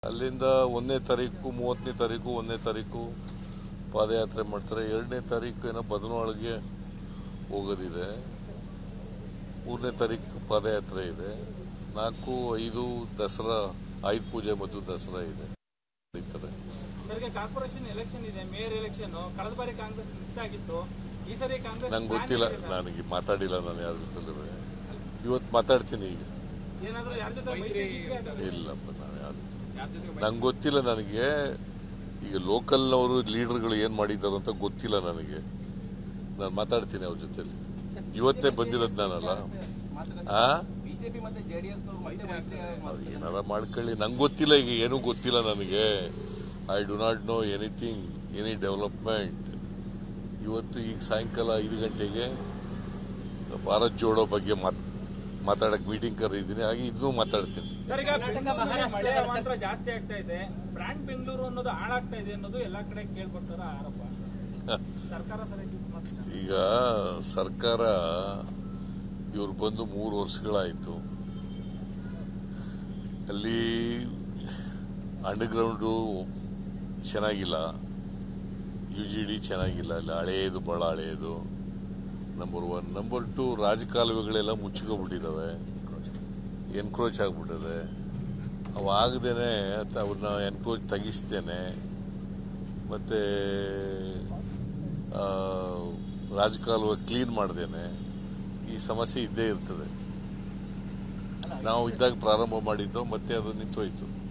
ಅಲ್ಲಿಂದ ಒಂದನೇ ತಾರೀಕು ಮೂವತ್ತನೇ ತಾರೀಕು ಒಂದನೇ ತಾರೀಕು ಪಾದಯಾತ್ರೆ ಮಾಡ್ತಾರೆ ಎರಡನೇ ತಾರೀಕು ಏನೋ ಬದನವಾಳಿಗೆ ಹೋಗೋದಿದೆ ಮೂರನೇ ತಾರೀಕು ಪಾದಯಾತ್ರೆ ಇದೆ ನಾಲ್ಕು ಐದು ದಸರಾ ಆಯುಧ ಪೂಜೆ ಮತ್ತು ದಸರಾ ಇದೆ ನಡೀತಾರೆ ಸರಿಗೆ ಕಾರ್ಪೊರೇಷನ್ ಎಲೆಕ್ಷನ್ ಇದೆ ಮೇಯರ್ ಎಲೆಕ್ಷನ್ ಕಳೆದ ಬಾರಿ ಕಾಂಗ್ರೆಸ್ ಮಿಸ್ ಆಗಿತ್ತು ಈ ಸರಿ ಕಾಂಗ್ರೆಸ್ ನಂಗೆ ಗೊತ್ತಿಲ್ಲ ನನಗೆ ಮಾತಾಡಿಲ್ಲ ನಾನು ಯಾರ ಜೊತೆ ಇವತ್ತು ಮಾತಾಡ್ತೀನಿ ಈಗ ಏನಾದ್ರೂ ಯಾರ ಜೊತೆ ಮೈತ್ರಿ ಇದೆಯಾ ಅಥವಾ ಇಲ್ಲಪ್ಪ ನಾನು ಯಾರು ನಂಗೆ ಗೊತ್ತಿಲ್ಲ ನನಗೆ ಈಗ ಲೋಕಲ್ನವರು ಲೀಡರ್ಗಳು ಏನ್ ಮಾಡಿದಾರೋ ಅಂತ ಗೊತ್ತಿಲ್ಲ ನನಗೆ ನಾನು ಮಾತಾಡ್ತೀನಿ ಅವ್ರ ಜೊತೆಲಿ ಇವತ್ತೇ ಬಂದಿರೋದು ನಾನಲ್ಲ ಆ ಬಿಜೆಪಿ ಮತ್ತೆ ಜೆಡಿಎಸ್ ಮತ್ತೆ ಮೈತ್ರಿ ಅವ್ರು ಏನಾರ ಮಾಡ್ಕೊಳ್ಳಿ ನಂಗೆ ಗೊತ್ತಿಲ್ಲ ಈಗ ಏನೂ ಗೊತ್ತಿಲ್ಲ ನನಗೆ I do not know anything any development ಇವತ್ತು ಈಗ ಸಾಯಂಕಾಲ ಐದು ಗಂಟೆಗೆ ಭಾರತ್ ಜೋಡೋ ಬಗ್ಗೆ ಮಾತ್ ಮಾತಾಡಕ್ ಮೀಟಿಂಗ್ ಕರೆದಿದ್ದೀನಿ ಹಾಗೆ ಇದನ್ನೂ ಮಾತಾಡ್ತೀನಿ ಸರ್ ಈಗ ಬೆಂಗಳೂರಲ್ಲಿ ಮಳೆ ಮಾತ್ರ ಜಾಸ್ತಿ ಆಗ್ತಾ ಇದೆ ಬ್ರಾಂಡ್ ಬೆಂಗಳೂರು ಅನ್ನೋದು ಹಾಳಾಗ್ತಾ ಇದೆ ಅನ್ನೋದು ಎಲ್ಲಾ ಕಡೆ ಕೇಳ್ಕೊಡ್ತಾರ ಆರೋಪ ಸರ್ಕಾರ ಸರಿಯಾಗಿ ಇದ್ ಮಾಡ್ತಿಲ್ಲ. ಈಗ ಸರ್ಕಾರ ಇವ್ರು ಬಂದು ಮೂರು ವರ್ಷಗಳಾಯಿತು ಅಲ್ಲಿ ಅಂಡರ್ಗ್ರೌಂಡು ಚೆನ್ನಾಗಿಲ್ಲ ಯು ಜಿ ಡಿ ಚೆನ್ನಾಗಿಲ್ಲ ಅಲ್ಲಿ ಹಳೆಯದು ಭಾಳ ಹಳೆಯದು ನಂಬರ್ ಒನ್ ನಂಬರ್ ಟು ರಾಜಕಾಲುವೆಗಳೆಲ್ಲ ಮುಚ್ಚಿಕೊಂಡ್ಬಿಟ್ಟಿದ್ದಾವೆ ಎನ್ಕ್ರೋಚ್ ಆಗ್ಬಿಟ್ಟಿದೆ ಅವು ಆಗದೇನೆ ಅವ್ರನ್ನ ಎನ್ಕ್ರೋಚ್ ತೆಗಿಸ್ತೇನೆ ಮತ್ತೆ ಆ, ರಾಜಕಾಲುವೆ ಕ್ಲೀನ್ ಮಾಡ್ದೇನೆ ಈ ಸಮಸ್ಯೆ ಇದ್ದೇ ಇರ್ತದೆ ನಾವು ಇದ್ದಾಗ ಪ್ರಾರಂಭ ಮಾಡಿದ್ದು ಮತ್ತೆ ಅದು ನಿಂತೋಯ್ತು